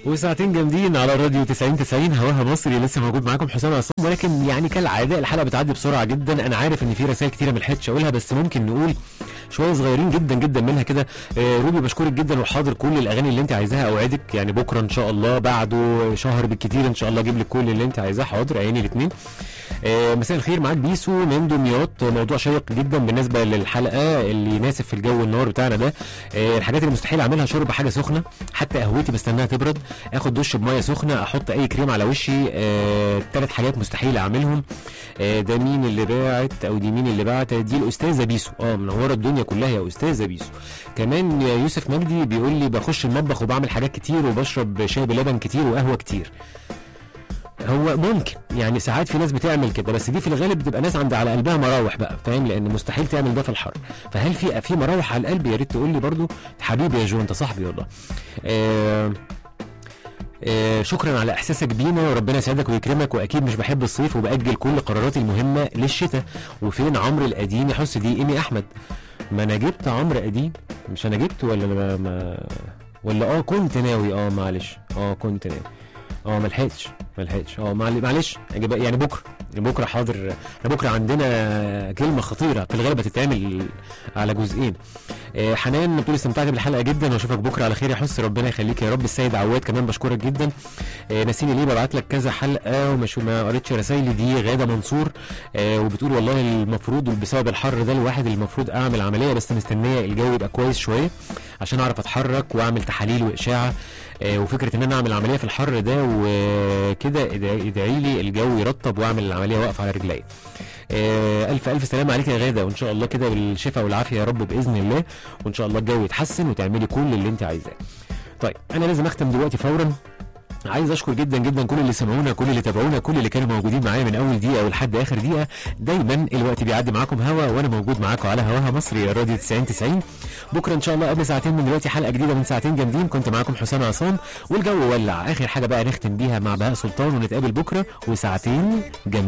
وساعتين جامدين على الراديو 90 90 هواها مصري لسه موجود معاكم حسام عصام ولكن يعني كالعاده الحلقه بتعدي بسرعه جدا انا عارف ان في رسائل كتيره ما لحقتش اقولها بس ممكن نقول شويه صغيرين جدا جدا منها كده آه، روبي بشكرك جدا وحاضر كل الاغاني اللي انت عايزاها اوعدك يعني بكره ان شاء الله بعده شهر بالكتير ان شاء الله اجيب لك كل اللي انت عايزاه حاضر عيني الاثنين آه، مساء الخير معاك بيسو من دمياط موضوع شيق جدا بالنسبه للحلقه اللي يناسب في الجو النار بتاعنا ده آه، الحاجات اللي مستحيل اعملها شرب حاجه سخنه حتى قهوتي بستناها تبرد اخد دش بميه سخنه احط اي كريم على وشي ثلاث حاجات مستحيل اعملهم آه، ده مين اللي باعت او دي مين اللي باعت دي الاستاذه بيسو اه منوره الدنيا كلها يا استاذه بيسو كمان يا يوسف مجدي بيقول لي بخش المطبخ وبعمل حاجات كتير وبشرب شاي بلبن كتير وقهوه كتير هو ممكن يعني ساعات في ناس بتعمل كده بس دي في الغالب بتبقى ناس عند على قلبها مراوح بقى فاهم لان مستحيل تعمل ده في الحر فهل في في مراوح على القلب يا ريت تقول لي برضو حبيبي يا جو انت صاحبي والله آه آه، شكرا على احساسك بينا وربنا يسعدك ويكرمك واكيد مش بحب الصيف وباجل كل قراراتي المهمه للشتاء وفين عمرو القديم يا حس دي ايمي احمد ما انا جبت عمرو قديم مش انا جبت ولا ما, ما ولا اه كنت ناوي اه معلش اه كنت ناوي اه ما لحقتش ما لحقتش اه معل- معلش أجيب- يعني بكره بكره حاضر احنا بكره عندنا كلمه خطيره في الغالب هتتعمل على جزئين آه، حنان بتقول استمتعت بالحلقه جدا واشوفك بكره على خير يا حس ربنا يخليك يا رب السيد عواد كمان بشكرك جدا آه، نسيني ليه ببعت لك كذا حلقه وما شو ما قريتش رسايلي دي غاده منصور آه، وبتقول والله المفروض بسبب الحر ده الواحد المفروض اعمل عمليه بس مستنيه الجو يبقى كويس شويه عشان اعرف اتحرك واعمل تحاليل واشاعه آه، وفكره ان انا اعمل عمليه في الحر ده وكده ادعي ادعي لي الجو يرطب واعمل العمليه واقف على رجلي آه، الف الف سلام عليك يا غاده وان شاء الله كده بالشفاء والعافيه يا رب باذن الله وان شاء الله الجو يتحسن وتعملي كل اللي انت عايزاه طيب انا لازم اختم دلوقتي فورا عايز اشكر جدا جدا كل اللي سمعونا كل اللي تابعونا كل اللي كانوا موجودين معايا من اول دقيقه ولحد اخر دقيقه دايما الوقت بيعدي معاكم هوا وانا موجود معاكم على هواها مصري راديو 90 90 بكره ان شاء الله قبل ساعتين من دلوقتي حلقه جديده من ساعتين جامدين كنت معاكم حسام عصام والجو ولع اخر حاجه بقى نختم بيها مع بهاء سلطان ونتقابل بكره وساعتين جامدين